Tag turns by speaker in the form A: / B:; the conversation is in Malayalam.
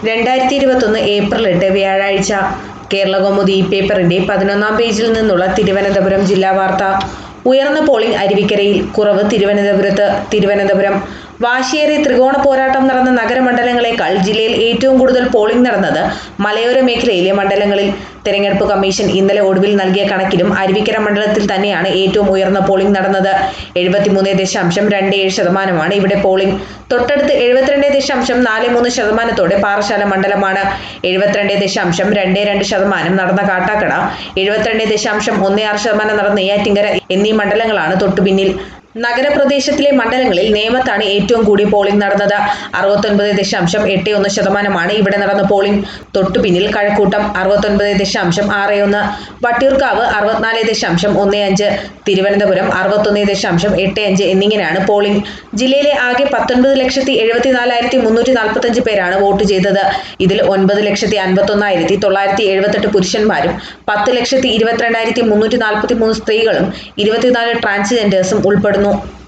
A: രണ്ടായിരത്തി ഇരുപത്തൊന്ന് ഏപ്രിൽ എട്ട് വ്യാഴാഴ്ച കേരളകൗമുദി ഈ പേപ്പറിന്റെ പതിനൊന്നാം പേജിൽ നിന്നുള്ള തിരുവനന്തപുരം ജില്ലാ വാർത്ത ഉയർന്ന പോളിംഗ് അരുവിക്കരയിൽ കുറവ് തിരുവനന്തപുരത്ത് തിരുവനന്തപുരം വാശിയേറിയ ത്രികോണ പോരാട്ടം നടന്ന നഗരമണ്ഡലങ്ങളെക്കാൾ ജില്ലയിൽ ഏറ്റവും കൂടുതൽ പോളിംഗ് നടന്നത് മലയോര മേഖലയിലെ മണ്ഡലങ്ങളിൽ തെരഞ്ഞെടുപ്പ് കമ്മീഷൻ ഇന്നലെ ഒടുവിൽ നൽകിയ കണക്കിലും അരുവിക്കര മണ്ഡലത്തിൽ തന്നെയാണ് ഏറ്റവും ഉയർന്ന പോളിംഗ് നടന്നത് എഴുപത്തിമൂന്ന് ദശാംശം രണ്ട് ഏഴ് ശതമാനമാണ് ഇവിടെ പോളിംഗ് തൊട്ടടുത്ത് എഴുപത്തിരണ്ട് ദശാംശം നാല് മൂന്ന് ശതമാനത്തോടെ പാറശാല മണ്ഡലമാണ് എഴുപത്തിരണ്ട് ദശാംശം രണ്ട് രണ്ട് ശതമാനം നടന്ന കാട്ടാക്കട എഴുപത്തിരണ്ട് ദശാംശം ഒന്ന് ആറ് ശതമാനം നടന്ന നെയ്യാറ്റിങ്കര എന്നീ മണ്ഡലങ്ങളാണ് തൊട്ടുപിന്നിൽ നഗരപ്രദേശത്തിലെ മണ്ഡലങ്ങളിൽ നേമത്താണ് ഏറ്റവും കൂടിയ പോളിംഗ് നടന്നത് അറുപത്തൊൻപത് ദശാംശം എട്ട് ഒന്ന് ശതമാനമാണ് ഇവിടെ നടന്ന പോളിംഗ് തൊട്ടു പിന്നിൽ കഴക്കൂട്ടം അറുപത്തൊൻപത് ദശാംശം ആറ് ഒന്ന് വട്ടിയൂർക്കാവ് അറുപത്തിനാല് ദശാംശം ഒന്ന് അഞ്ച് തിരുവനന്തപുരം അറുപത്തൊന്ന് ദശാംശം എട്ട് അഞ്ച് എന്നിങ്ങനെയാണ് പോളിംഗ് ജില്ലയിലെ ആകെ പത്തൊൻപത് ലക്ഷത്തി എഴുപത്തിനാലായിരത്തി മുന്നൂറ്റി നാൽപ്പത്തഞ്ച് പേരാണ് വോട്ട് ചെയ്തത് ഇതിൽ ഒൻപത് ലക്ഷത്തി അൻപത്തൊന്നായിരത്തി തൊള്ളായിരത്തി എഴുപത്തെട്ട് പുരുഷന്മാരും പത്ത് ലക്ഷത്തി ഇരുപത്തിരണ്ടായിരത്തി മുന്നൂറ്റി നാൽപ്പത്തി മൂന്ന് സ്ത്രീകളും ഇരുപത്തിനാല് ട്രാൻസ്ജെൻഡേഴ്സും ഉൾപ്പെടുന്നു